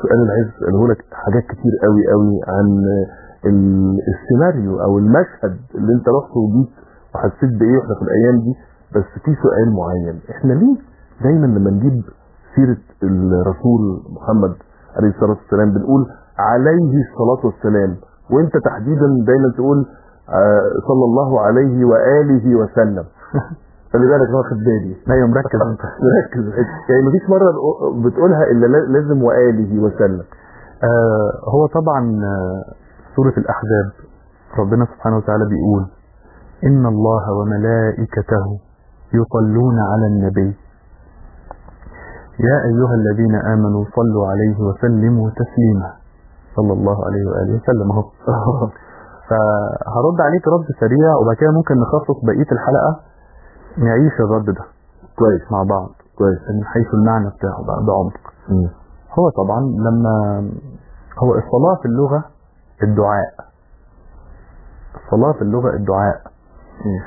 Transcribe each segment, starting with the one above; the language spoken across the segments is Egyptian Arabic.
السؤال اللي عايز اساله لك حاجات كتير قوي قوي عن ال- السيناريو او المشهد اللي انت رحت وجيت وحسيت بايه واحنا في الايام دي بس في سؤال معين احنا ليه دايما لما نجيب سيره الرسول محمد عليه الصلاه والسلام بنقول عليه الصلاه والسلام وانت تحديدا دايما تقول آه، صلى الله عليه واله وسلم خلي بالك أنا واخد بالي ايوه مركز انت ركز يعني مفيش مره بتقولها الا لا- لازم واله وسلم آه هو طبعا آه سورة الأحزاب ربنا سبحانه وتعالى بيقول إن الله وملائكته يصلون على النبي يا أيها الذين آمنوا صلوا عليه وسلموا تسليما صلى الله عليه وآله وسلم أهو فهرد عليك رد سريع وبعد كده ممكن نخصص بقية الحلقة نعيش الرد ده كويس مع بعض كويس من حيث المعنى بتاعه بقى بعمق مم. هو طبعا لما هو الصلاة في اللغة الدعاء الصلاة في اللغة الدعاء مم.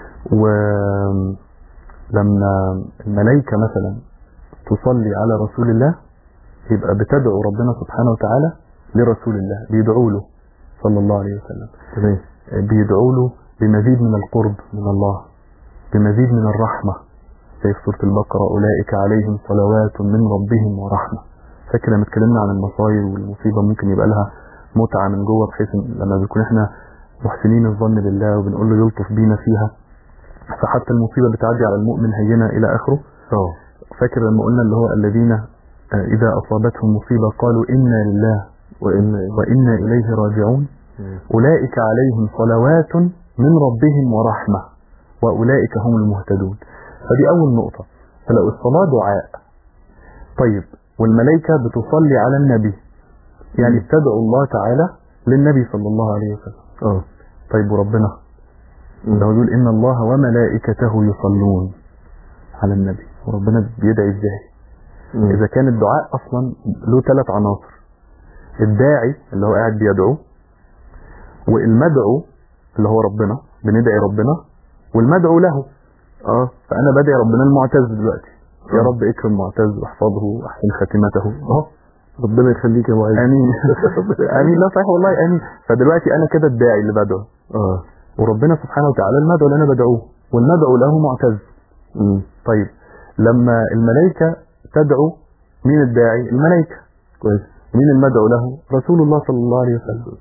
ولما الملائكة مثلا تصلي على رسول الله يبقى بتدعو ربنا سبحانه وتعالى لرسول الله بيدعوا له صلى الله عليه وسلم تمام بيدعوا له بمزيد من القرب من الله بمزيد من الرحمة زي في سورة البقرة أولئك عليهم صلوات من ربهم ورحمة فاكر لما اتكلمنا عن المصايب والمصيبة ممكن يبقى لها متعة من جوه بحيث إن لما بنكون احنا محسنين الظن بالله وبنقول له يلطف بينا فيها فحتى المصيبة بتعدي على المؤمن هينة إلى آخره اه فاكر لما قلنا اللي هو الذين آه، إذا أصابتهم مصيبة قالوا إنا لله وان وإنا إليه راجعون أولئك عليهم صلوات من ربهم ورحمة وأولئك هم المهتدون فدي أول نقطة فلو الصلاة دعاء طيب والملائكة بتصلي على النبي يعني مم. بتدعو الله تعالى للنبي صلى الله عليه وسلم اه طيب وربنا مم. لو يقول إن الله وملائكته يصلون على النبي وربنا بيدعي ازاي مم. إذا كان الدعاء أصلا له ثلاث عناصر الداعي اللي هو قاعد بيدعو والمدعو اللي هو ربنا بندعي ربنا والمدعو له اه فأنا بدعي ربنا المعتز دلوقتي يا آه. رب اكرم معتز واحفظه واحسن خاتمته اهو ربنا يخليك يا معين امين امين لا صحيح والله امين فدلوقتي انا كده الداعي اللي بدعو اه وربنا سبحانه وتعالى المدعو اللي انا بدعوه والمدعو له معتز مم. طيب لما الملائكة تدعو مين الداعي الملائكة كويس مين المدعو له رسول الله صلى الله عليه وسلم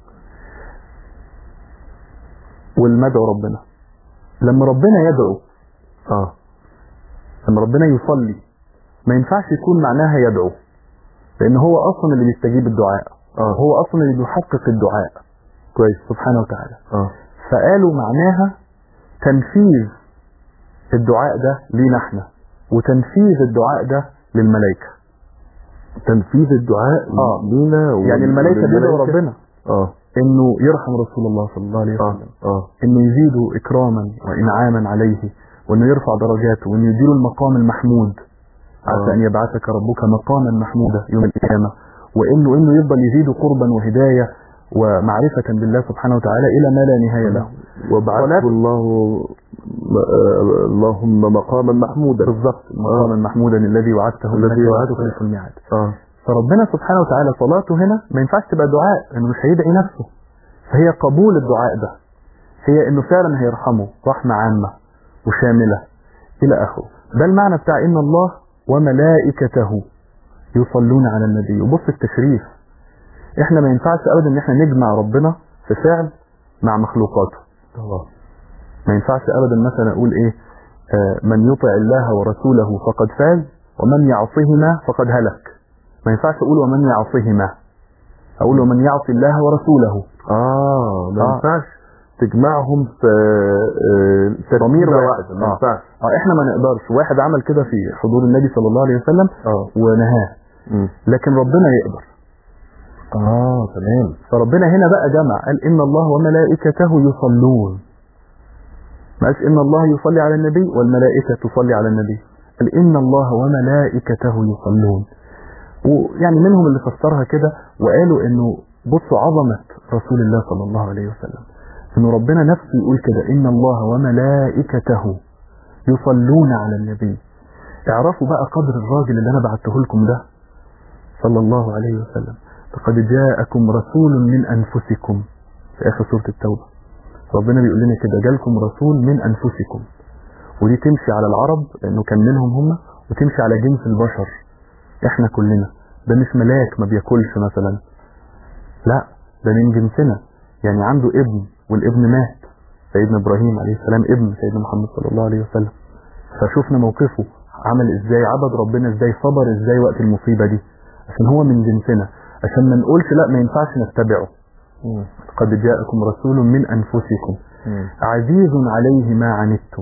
والمدعو ربنا لما ربنا يدعو اه لما ربنا يصلي ما ينفعش يكون معناها يدعو لان هو اصلا اللي بيستجيب الدعاء اه هو اصلا اللي بيحقق الدعاء كويس سبحانه وتعالى اه فقالوا معناها تنفيذ الدعاء ده لينا احنا وتنفيذ الدعاء ده للملائكة تنفيذ الدعاء آه. لينا و- يعني الملائكة بيدعوا وللملائكة. ربنا اه انه يرحم رسول الله صلى الله عليه اه وسلم اه انه يزيده اكراما وانعاما عليه وانه يرفع درجاته وانه يديله المقام المحمود عسى آه. ان يبعثك ربك مقاما محمودا يوم القيامه وانه انه يفضل يزيده قربا وهدايه ومعرفه بالله سبحانه وتعالى الى ما لا نهايه له وبعثه صلاة- الله م- آه، اللهم مقاما محمودا بالضبط مقاما محمودا الذي وعدته الذي إنك لا وعدته. تخلف الميعاد اه فربنا سبحانه وتعالى صلاته هنا ما ينفعش تبقى دعاء انه مش هيدعي نفسه فهي قبول الدعاء ده هي انه فعلا هيرحمه رحمة عامة وشاملة الى اخره ده المعنى بتاع ان الله وملائكته يصلون على النبي وبص التشريف احنا ما ينفعش ابدا ان احنا نجمع ربنا في فعل مع مخلوقاته الله ما ينفعش ابدا مثلا اقول ايه آه من يطع الله ورسوله فقد فاز ومن يعصهما فقد هلك ما ينفعش اقول ومن يعصهما اقول ومن يعصي الله ورسوله اه ما آه. ينفعش تجمعهم في آه، ضمير ترتيبة واحد. واحدة ما آه. ينفعش اه احنا ما نقدرش واحد عمل كده في حضور النبي صلى الله عليه وسلم اه ونهاه مم. لكن ربنا يقدر اه تمام فربنا هنا بقى جمع قال ان الله وملائكته يصلون ما قالش ان الله يصلي على النبي والملائكه تصلي على النبي قال ان الله وملائكته يصلون ويعني منهم اللي فسرها كده وقالوا انه بصوا عظمه رسول الله صلى الله عليه وسلم انه ربنا نفسه يقول كده ان الله وملائكته يصلون على النبي اعرفوا بقى قدر الراجل اللي انا بعته لكم ده صلى الله عليه وسلم لقد جاءكم رسول من أنفسكم في آخر سورة التوبة ربنا بيقول لنا كده جالكم رسول من أنفسكم ودي تمشي على العرب لأنه كان منهم هم وتمشي على جنس البشر احنا كلنا ده مش ملاك ما بياكلش مثلا لا ده من جنسنا يعني عنده ابن والابن مات سيدنا ابراهيم عليه السلام ابن سيدنا محمد صلى الله عليه وسلم فشوفنا موقفه عمل ازاي عبد ربنا ازاي صبر ازاي وقت المصيبة دي عشان هو من جنسنا عشان ما نقولش لا ما ينفعش نتبعه مم. قد جاءكم رسول من انفسكم مم. عزيز عليه ما عنتم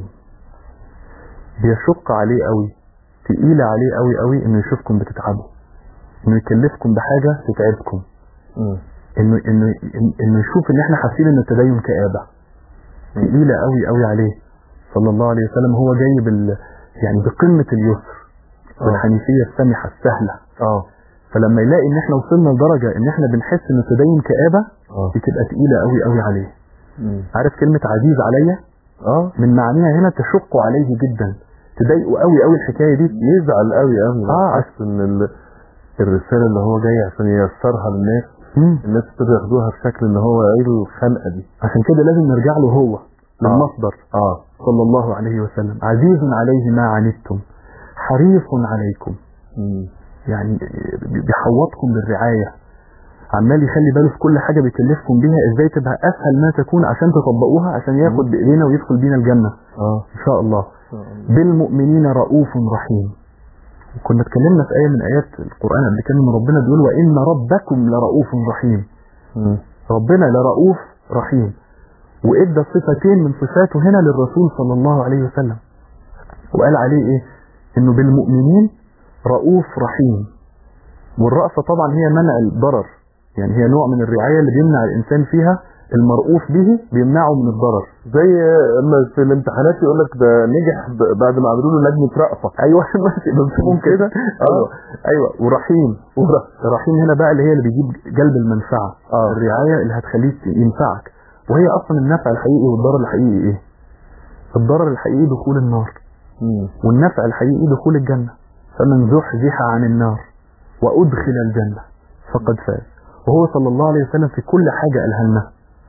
بيشق عليه قوي تقيلة عليه قوي قوي انه يشوفكم بتتعبوا انه يكلفكم بحاجة تتعبكم مم. انه انه انه يشوف ان احنا حاسين ان التدين كآبة تقيلة قوي قوي عليه صلى الله عليه وسلم هو جاي بال يعني بقمة اليسر والحنيفية السمحة السهلة اه فلما يلاقي ان احنا وصلنا لدرجة ان احنا بنحس ان التدين كآبة اه بتبقى تقيلة قوي قوي عليه مم. عارف كلمة عزيز عليا اه من معانيها هنا تشق عليه جدا تضايقه قوي قوي الحكاية دي يزعل قوي قوي آه. حاسس ان ال- الرسالة اللي هو جاي عشان ييسرها للناس مم. الناس ابتدوا ياخدوها بشكل ان هو ايه الخنقة دي عشان كده لازم نرجع له هو للمصدر اه صلى الله عليه وسلم عزيز عليه ما عنتم حريص عليكم مم. يعني بيحوطكم بالرعاية عمال يخلي باله في كل حاجة بيكلفكم بيها ازاي تبقى اسهل ما تكون عشان تطبقوها عشان ياخد بايدينا ويدخل بينا الجنة اه ان شاء الله إن شاء الله. بالمؤمنين رؤوف رحيم كنا اتكلمنا في آية من آيات القرآن قبل كده ان ربنا بيقول وإن ربكم لرؤوف رحيم مم. ربنا لرؤوف رحيم وادى صفتين من صفاته هنا للرسول صلى الله عليه وسلم وقال عليه ايه انه بالمؤمنين رؤوف رحيم والرأفة طبعا هي منع الضرر يعني هي نوع من الرعاية اللي بيمنع الانسان فيها المرؤوف به بيمنعه من الضرر زي اما في الامتحانات يقول لك ده نجح ب- بعد ما عملوا له لجنه رأفه ايوه ماشي مفهوم كده ايوه ايوه ورحيم رحيم هنا بقى اللي هي اللي بيجيب جلب المنفعه اه الرعايه اللي هتخليك ينفعك وهي اصلا النفع الحقيقي والضرر الحقيقي ايه الضرر الحقيقي دخول النار مم. والنفع الحقيقي دخول الجنه فمن زحزح عن النار وادخل الجنه فقد فاز وهو صلى الله عليه وسلم في كل حاجه قالها لنا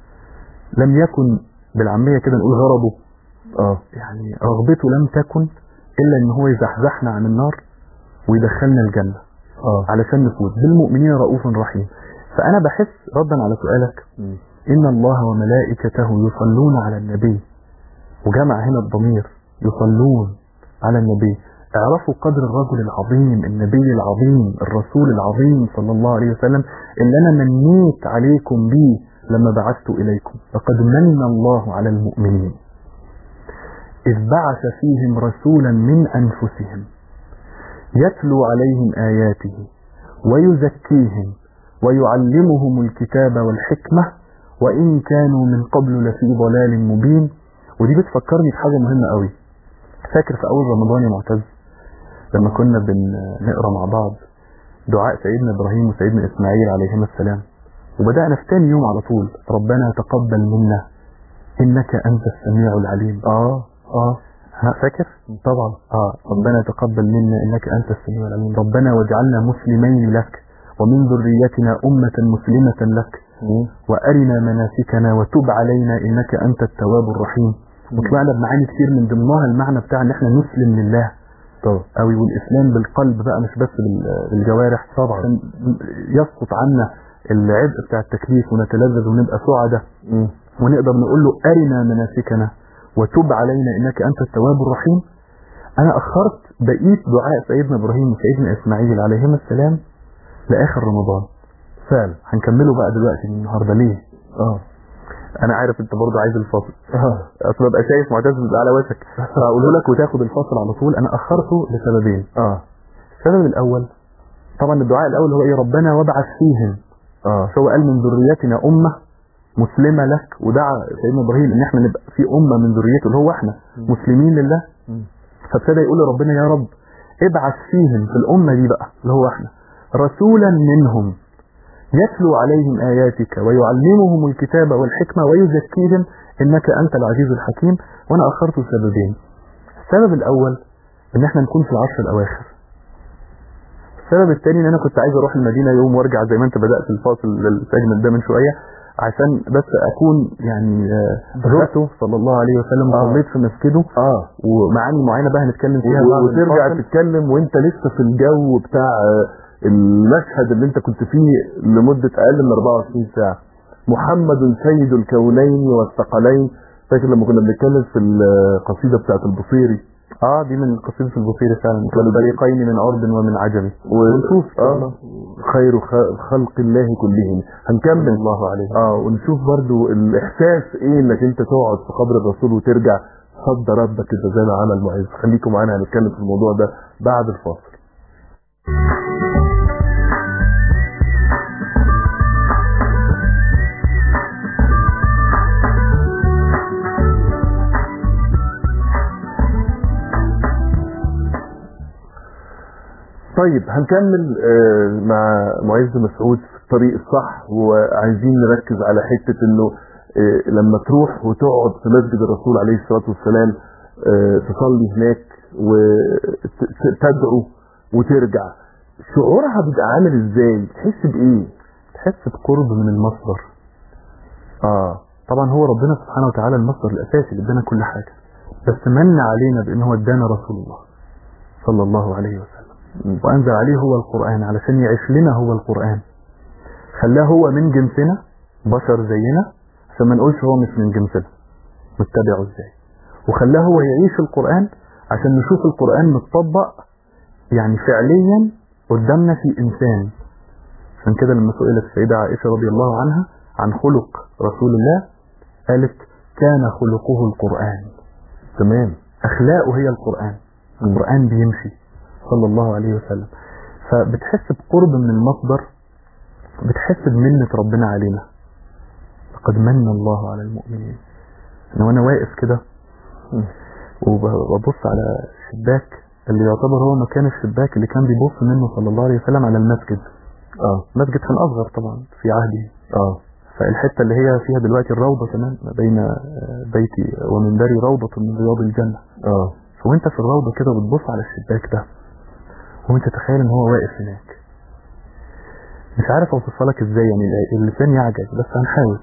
لم يكن بالعاميه كده نقول غرضه اه يعني رغبته لم تكن الا ان هو يزحزحنا عن النار ويدخلنا الجنه اه علشان نفوز بالمؤمنين رؤوف رحيم فانا بحس ردا على سؤالك مم. ان الله وملائكته يصلون على النبي وجمع هنا الضمير يصلون على النبي اعرفوا قدر الرجل العظيم النبي العظيم الرسول العظيم صلى الله عليه وسلم اللي انا منيت عليكم به لما بعثت اليكم لقد من الله على المؤمنين إذ بعث فيهم رسولا من أنفسهم يتلو عليهم آياته ويزكيهم ويعلمهم الكتاب والحكمة وإن كانوا من قبل لفي ضلال مبين ودي بتفكرني بحاجة مهمة قوي فاكر في أول رمضان يا معتز لما كنا بنقرأ مع بعض دعاء سيدنا إبراهيم وسيدنا إسماعيل عليهما السلام وبدأنا في تاني يوم على طول ربنا تقبل منا إنك أنت السميع العليم اه اه ها فاكر طبعا اه ربنا تقبل منا انك انت السميع العليم ربنا واجعلنا مسلمين لك ومن ذريتنا أمة مسلمة لك مم. وأرنا مناسكنا وتب علينا إنك أنت التواب الرحيم وطلعنا بمعاني كتير من ضمنها المعنى بتاع إن إحنا نسلم لله طبعا أو والإسلام بالقلب بقى مش بس بال- بالجوارح طبعا. عشان يسقط عنا العبء بتاع التكليف ونتلذذ ونبقى سعداء مم. ونقدر نقول له أرنا مناسكنا وتب علينا إنك أنت التواب الرحيم أنا أخرت بقية دعاء سيدنا إبراهيم وسيدنا إسماعيل عليهما السلام لآخر رمضان فعلا هنكمله بقى دلوقتي من النهارده ليه؟ اه أنا عارف أنت برضه عايز الفاصل اه أصل ببقى شايف معتز بيبقى على وشك فأقوله لك وتاخد الفاصل على طول أنا أخرته لسببين اه السبب الأول طبعا الدعاء الأول هو إيه ربنا وابعث فيهم اه سواء قال من ذريتنا أمة مسلمة لك ودعا سيدنا إبراهيم إن إحنا نبقى في أمة من ذريته اللي هو إحنا مسلمين لله مم. فابتدى يقول لربنا يا رب ابعث فيهم في الأمة دي بقى اللي هو إحنا رسولا منهم يتلو عليهم آياتك ويعلمهم الكتاب والحكمة ويزكيهم إنك أنت العزيز الحكيم وأنا أخرت سببين السبب الأول إن إحنا نكون في العشر الأواخر السبب الثاني ان انا كنت عايز اروح المدينه يوم وارجع زي ما انت بدات الفاصل الاجمل ده من شويه عشان بس اكون يعني آه، زرته صلى الله عليه وسلم آه. وصليت في مسجده اه ومعاني معينه بقى هنتكلم فيها بعد وترجع الفاصل. تتكلم وانت لسه في الجو بتاع آه، المشهد اللي انت كنت فيه لمدة اقل من 24 ساعة محمد سيد الكونين والثقلين فاكر لما كنا بنتكلم في القصيدة بتاعت البصيري اه دي من قصيده البصيري فعلا والفريقين من عرب ومن عجم ونشوف آه خير خ- خلق الله كلهم هنكمل صلى الله عليه اه ونشوف برضو الاحساس ايه انك انت تقعد في قبر الرسول وترجع صد ربك كده زي ما عمل معاذ خليكم معانا هنتكلم في الموضوع ده بعد الفاصل طيب هنكمل آه، مع معز مسعود في الطريق الصح وعايزين نركز على حتة انه آه، لما تروح وتقعد في مسجد الرسول عليه الصلاة والسلام آه، تصلي هناك وتدعو وترجع شعورها بيبقى عامل ازاي تحس بايه تحس بقرب من المصدر اه طبعا هو ربنا سبحانه وتعالى المصدر الاساسي اللي ادانا كل حاجه بس من علينا بان هو ادانا رسول الله صلى الله عليه وسلم م. وانزل عليه هو القران علشان يعيش لنا هو القران خلاه هو من جنسنا بشر زينا عشان ما نقولش هو مش من جنسنا نتبعه ازاي وخلاه هو يعيش القران عشان نشوف القران متطبق يعني فعليا قدامنا في انسان عشان كده لما سئلت السيدة عائشة رضي الله عنها عن خلق رسول الله قالت كان خلقه القرآن تمام أخلاقه هي القرآن القرآن بيمشي صلى الله عليه وسلم فبتحس بقرب من المصدر بتحس بمنة ربنا علينا لقد من الله على المؤمنين أنا وأنا واقف كده م. وببص على شباك اللي يعتبر هو مكان الشباك اللي كان بيبص منه صلى الله عليه وسلم على المسجد اه مسجد كان أصغر طبعا في عهده اه فالحتة اللي هي فيها دلوقتي الروضة كمان ما بين آه، بيتي ومنبري روضة من رياض الجنة اه فوانت في الروضة كده بتبص على الشباك ده وانت تخيل ان هو واقف هناك مش عارف اوصفها لك ازاي يعني اللسان يعجز بس هنحاول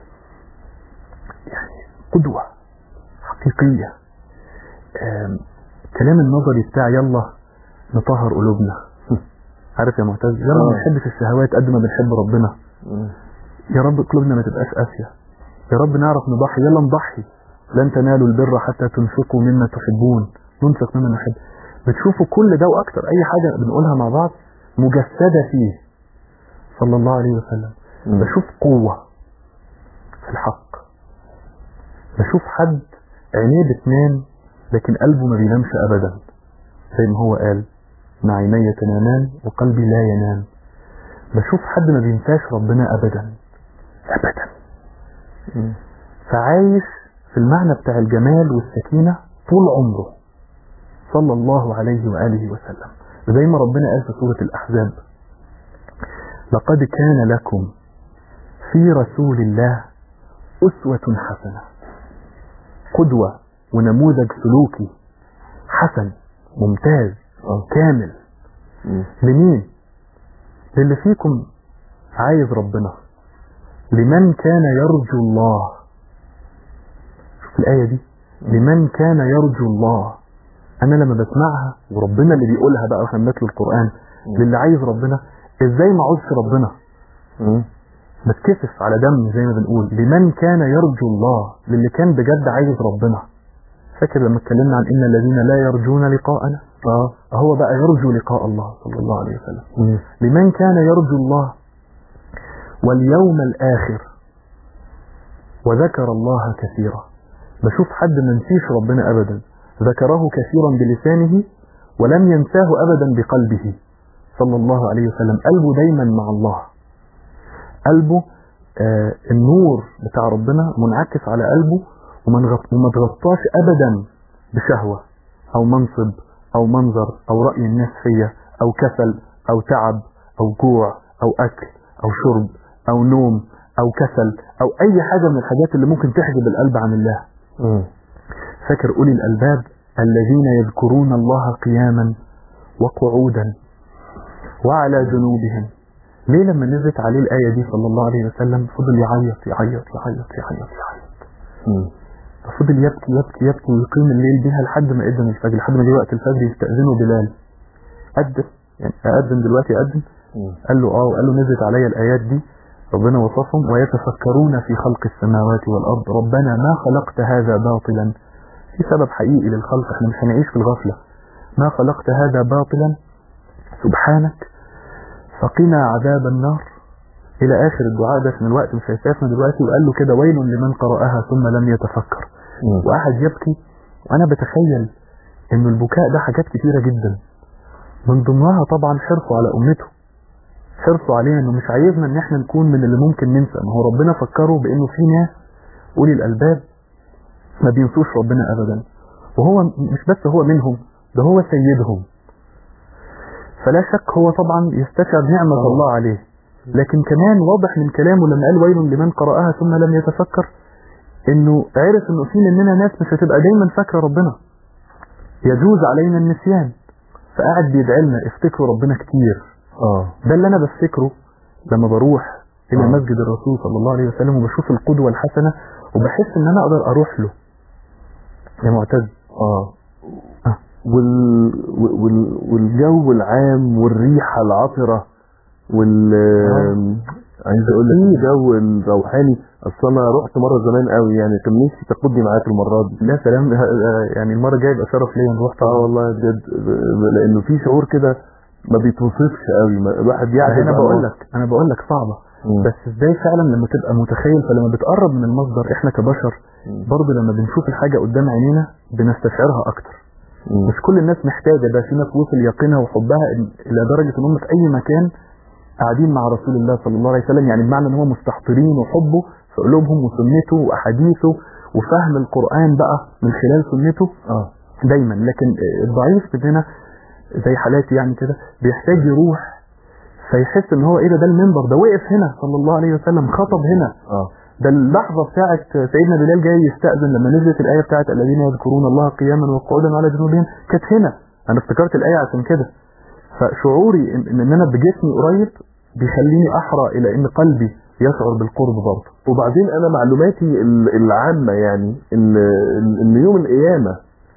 يعني قدوة حقيقية آم، كلام النظري بتاع يلا نطهر قلوبنا عارف يا معتز يلا ما آه. نحبش الشهوات قد ما بنحب ربنا م. يا رب قلوبنا ما تبقاش قاسية يا رب نعرف نضحي يلا نضحي لن تنالوا البر حتى تنفقوا مما تحبون ننفق مما نحب بتشوفوا كل ده واكتر اي حاجة بنقولها مع بعض مجسدة فيه صلى الله عليه وسلم م. بشوف قوة في الحق بشوف حد عينيه بتنام لكن قلبه ما بينامش ابدا زي ما هو قال ان عيني تنامان وقلبي لا ينام بشوف حد ما بينساش ربنا ابدا ابدا م. فعايش في المعنى بتاع الجمال والسكينة طول عمره صلى الله عليه وآله وسلم زي ما ربنا قال في سورة الأحزاب لقد كان لكم في رسول الله أسوة حسنة قدوة ونموذج سلوكي حسن ممتاز آه. كامل م. لمين للي فيكم عايز ربنا لمن كان يرجو الله شوف الآية دي لمن كان يرجو الله أنا لما بسمعها وربنا اللي بيقولها بقى واحنا بنتلو القرآن للي عايز ربنا إزاي ما عاوزش ربنا م. بتكسف على دم زي ما بنقول لمن كان يرجو الله للي كان بجد عايز ربنا فاكر لما اتكلمنا عن إن الذين لا يرجون لقاءنا اه هو بقى يرجو لقاء الله صلى الله عليه وسلم م. لمن كان يرجو الله واليوم الآخر وذكر الله كثيرا بشوف حد ما نسيش ربنا أبدا ذكره كثيرا بلسانه ولم ينساه أبدا بقلبه صلى الله عليه وسلم قلبه دايما مع الله قلبه آه النور بتاع ربنا منعكس على قلبه وما نغط- وما تغطاش أبدا بشهوة أو منصب أو منظر أو رأي الناس فيا أو كسل أو تعب أو جوع أو أكل أو شرب أو نوم أو كسل أو أي حاجة من الحاجات اللي ممكن تحجب القلب عن الله م. فاكر أولي الألباب الذين يذكرون الله قياما وقعودا وعلى جنوبهم ليه لما نزلت عليه الآية دي صلى الله عليه وسلم فضل يعيط يعيط يعيط يعيط يعيط مم. ففضل يبكي يبكي يبكي ويقيم الليل بيها لحد ما أذن الفجر لحد ما جه وقت الفجر يستأذنه بلال أذن يعني أذن دلوقتي أذن مم. قال له اه وقال له نزلت علي الآيات دي ربنا وصفهم ويتفكرون في خلق السماوات والأرض ربنا ما خلقت هذا باطلا في سبب حقيقي للخلق احنا مش هنعيش في الغفلة ما خلقت هذا باطلا سبحانك فقنا عذاب النار إلى آخر الدعاء ده عشان الوقت مش هيسعفنا دلوقتي وقال له كده ويل لمن قرأها ثم لم يتفكر مم. وقعد يبكي وأنا بتخيل إنه البكاء ده حاجات كتيرة جدا من ضمنها طبعا حرصه على أمته حرصه علينا إنه مش عايزنا إن إحنا نكون من اللي ممكن ننسى ما هو ربنا فكره بإنه في ناس أولي الألباب ما بينسوش ربنا أبدا وهو مش بس هو منهم ده هو سيدهم فلا شك هو طبعا يستشعر نعمة آه. الله عليه لكن كمان واضح من كلامه لما قال ويل لمن قرأها ثم لم يتفكر انه عرف انه في مننا ناس مش هتبقى دايما فاكره ربنا يجوز علينا النسيان فقاعد بيدعي لنا افتكروا ربنا كتير اه ده اللي انا بفتكره لما بروح الى آه. مسجد الرسول صلى الله عليه وسلم وبشوف القدوه الحسنه وبحس ان انا اقدر اروح له يا معتز اه آه. وال... وال... والجو العام والريحة العطرة وال عايز اقول لك الجو الروحاني اصل انا رحت مره زمان قوي يعني كان نفسي تاخدني معاك المره دي لا سلام يعني المره الجايه يبقى شرف ليا نروح اه طبعا والله بجد لانه في شعور كده ما بيتوصفش قوي ما- الواحد يعجز انا عن بقول وصفه. لك انا بقول لك صعبه مم. بس ازاي فعلا لما تبقى متخيل فلما بتقرب من المصدر احنا كبشر مم. برضه لما بنشوف الحاجه قدام عينينا بنستشعرها اكتر مم. مش كل الناس محتاجه ده في ناس وصل يقينها وحبها إن- الى درجه ان هم في اي مكان قاعدين مع رسول الله صلى الله عليه وسلم يعني بمعنى ان هم مستحضرين وحبه في قلوبهم وسنته واحاديثه وفهم القران بقى من خلال سنته اه دايما لكن الضعيف مننا زي حالاتي يعني كده بيحتاج يروح فيحس ان هو ايه ده ده المنبر ده وقف هنا صلى الله عليه وسلم خطب هنا اه ده اللحظه بتاعت سيدنا بلال جاي يستاذن لما نزلت الايه بتاعت الذين يذكرون الله قياما وقعودا على جنوبهم كانت هنا انا افتكرت الايه عشان كده فشعوري ان ان انا بجسمي قريب بيخليني احرى الى ان قلبي يشعر بالقرب برضه وبعدين انا معلوماتي ال- العامه يعني ان ان إن يوم القيامه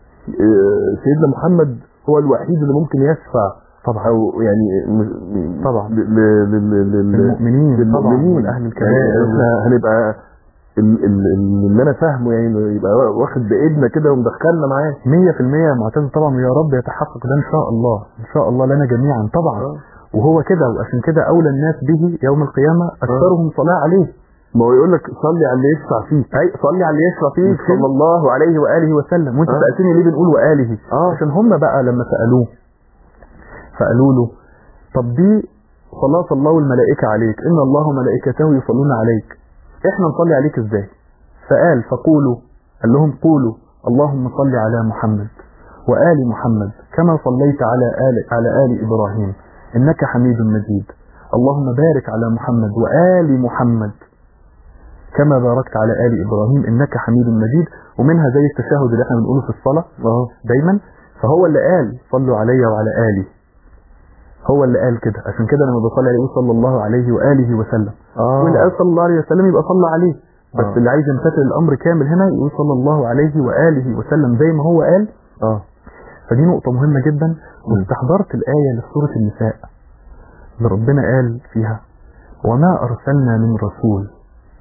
آه، سيدنا محمد هو الوحيد اللي ممكن يشفع طبعا او يعني م- طبعا. ل- ل- ل- ل- للمؤمنين طبعا للمؤمنين والاهل يعني الكبائر احنا هنبقى ال- ال- ال- اللي انا فاهمه يعني إنه يبقى واخد بايدنا كده ومدخلنا معاه 100% يا معتز طبعا ويا رب يتحقق ده ان شاء الله ان شاء الله لنا جميعا طبعا آه. وهو كده وعشان كده اولى الناس به يوم القيامه اكثرهم صلاه عليه ما هو يقول لك صلي على اللي يشفع فيك اي صلي على اللي يشفع فيك مش كده؟ صلى الله عليه واله وسلم وانت آه. سالتني ليه بنقول واله اه عشان هم بقى لما سالوه فقالوا له طب دي صلاة الله والملائكة عليك إن الله وملائكته يصلون عليك إحنا نصلي عليك إزاي فقال فقولوا قال لهم قولوا اللهم صل على محمد وآل محمد كما صليت على آل, على آل إبراهيم إنك حميد مجيد اللهم بارك على محمد وآل محمد كما باركت على آل إبراهيم إنك حميد مجيد ومنها زي التشهد اللي احنا بنقوله في الصلاة اه دايما فهو اللي قال صلوا علي وعلى آلي هو اللي قال كده عشان كده لما بصلي عليه صلى الله عليه وآله وسلم اه واللي قال صلى الله عليه وسلم يبقى صلى عليه بس آه. اللي عايز يمتثل الأمر كامل هنا يقول صلى الله عليه وآله وسلم زي ما هو قال اه فدي نقطة مهمة جدا واستحضرت الآية لسورة النساء اللي ربنا قال فيها وما أرسلنا من رسول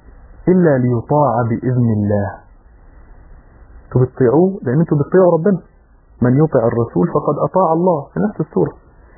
إلا ليطاع بإذن الله انتوا بتطيعوه لأن انتوا بتطيعوا ربنا من يطع الرسول فقد أطاع الله في نفس السورة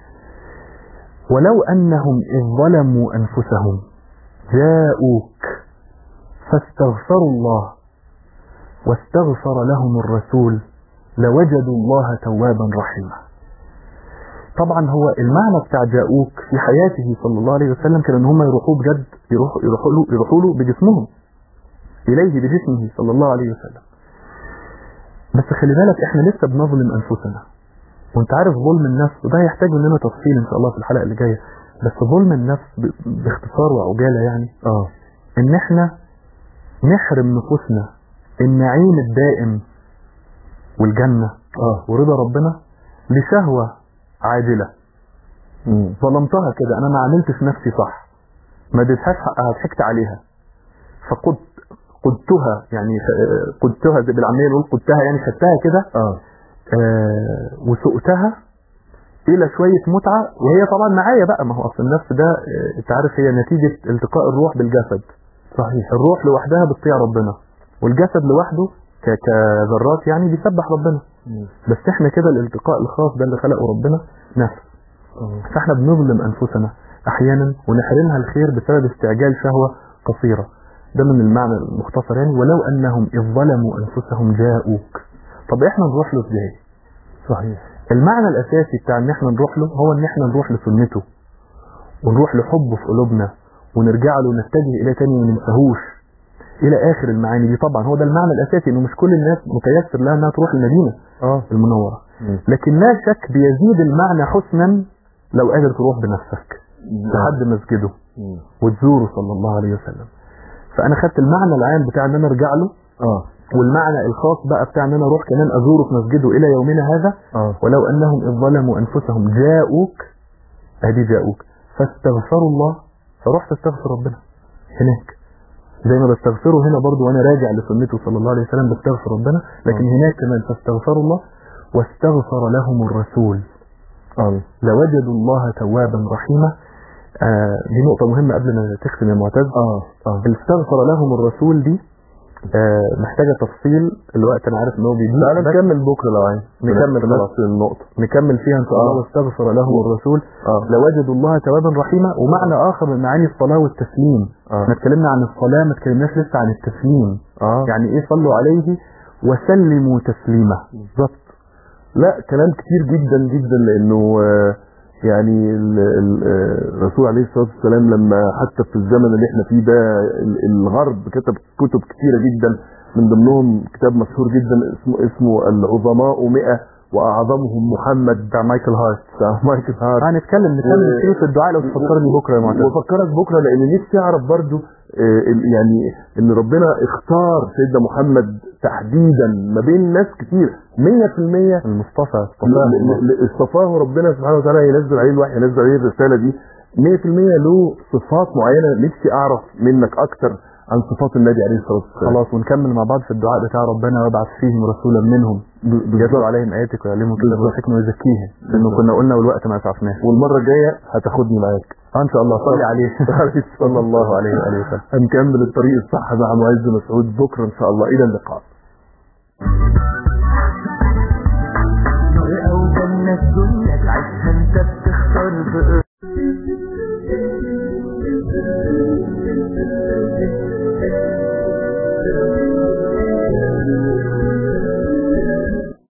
ولو أنهم إذ ظلموا أنفسهم جاءوك فاستغفروا الله واستغفر لهم الرسول لوجدوا الله توابا رحيما طبعا هو المعنى بتاع جاءوك في حياته صلى الله عليه وسلم كان ان هم يروحوا بجد يروحوا يروحوا له يروحوا له بجسمهم اليه بجسمه صلى الله عليه وسلم بس خلي بالك احنا لسه بنظلم انفسنا وانت عارف ظلم النفس وده يحتاج مننا تفصيل ان شاء الله في الحلقه اللي جايه بس ظلم النفس ب- باختصار وعجاله يعني اه ان احنا نحرم نفوسنا النعيم الدائم والجنة اه ورضا ربنا لشهوة عاجلة مم. ظلمتها كده انا ما عملتش نفسي صح ما اديتهاش حقها ضحكت عليها فقدت قدتها يعني آه، قدتها زي بالعاميه نقول قدتها يعني خدتها كده اه آه، وسقتها الى شويه متعه وهي طبعا معايا بقى ما هو اصل النفس ده آه، انت عارف هي نتيجه التقاء الروح بالجسد صحيح الروح لوحدها بتطيع ربنا والجسد لوحده ك- كذرات يعني بيسبح ربنا مم. بس احنا كده الالتقاء الخاص ده اللي خلقه ربنا نفس آه. فاحنا بنظلم انفسنا احيانا ونحرمها الخير بسبب استعجال شهوه قصيره ده من المعنى المختصر يعني ولو انهم اذ ظلموا انفسهم جاءوك طب احنا نروح له ازاي صحيح المعنى الاساسي بتاع ان احنا نروح له هو ان احنا نروح لسنته ونروح لحبه في قلوبنا ونرجع له ونتجه اليه تاني وما ننساهوش الى اخر المعاني دي طبعا هو ده المعنى الاساسي انه مش كل الناس متيسر لها انها تروح المدينه اه المنوره مم. لكن لا شك بيزيد المعنى حسنا لو قادر تروح بنفسك لحد مسجده مم. وتزوره صلى الله عليه وسلم فانا خدت المعنى العام بتاع ان انا ارجع له اه والمعنى الخاص بقى بتاع ان انا اروح كمان ازوره في مسجده الى يومنا هذا اه ولو انهم اذ ظلموا انفسهم جاءوك ادي جاءوك فاستغفروا الله فرحت استغفر ربنا هناك زي ما بستغفره هنا برضو وانا راجع لسنته صلى الله عليه وسلم بستغفر ربنا لكن آه. هناك كمان فاستغفروا الله واستغفر لهم الرسول اه لوجدوا الله توابا رحيما آه دي نقطة مهمة قبل ما تختم يا معتز اه اه استغفر لهم الرسول دي آه محتاجة تفصيل الوقت انا عارف ان هو بيضيق تعالى بس نكمل بكره لو عايز نكمل في خلاص. نفس النقطه نكمل فيها ان شاء الله آه. واستغفر لهم الرسول اه لوجدوا الله توابا رحيما ومعنى اخر من معاني الصلاة والتسليم اه احنا اتكلمنا عن الصلاة ما اتكلمناش لسه عن التسليم اه يعني ايه صلوا عليه وسلموا تسليما بالظبط لا كلام كتير جدا جدا لانه آه، يعني ال- ال- آه، الرسول عليه الصلاه والسلام لما حتى في الزمن اللي احنا فيه ده ال- الغرب كتب كتب كتيره جدا من ضمنهم كتاب مشهور جدا اسمه اسمه العظماء 100 واعظمهم محمد بتاع مايكل هارت بتاع مايكل هارت هنتكلم نكمل و- فيه في الدعاء لو تفكرني بكره يا معتز وافكرك بكره لان نفسي اعرف برضو آه، ال- يعني ان ربنا اختار سيدنا محمد تحديدا ما بين ناس كتير 100% المصطفى ل- اصطفاه الله. ل- ل- اصطفاه ربنا سبحانه وتعالى ينزل عليه الوحي ينزل عليه الرساله دي 100% له صفات معينه نفسي اعرف منك اكتر عن صفات النبي عليه الصلاه والسلام خلاص ونكمل مع بعض في الدعاء بتاع ربنا وابعث فيهم رسولا منهم يتلو عليهم اياتك ويعلمهم كتاب بالظبط. والحكمه ويزكيهم لانه بالظبط. كنا قلنا والوقت ما اسعفناش والمره الجايه هتاخدني معاك اه ان شاء الله صلي عليه صلى الله عليه وآله وسلم هنكمل الطريق الصح مع معز مسعود بكره ان شاء الله الى اللقاء أو جنة الدنيا تعيشها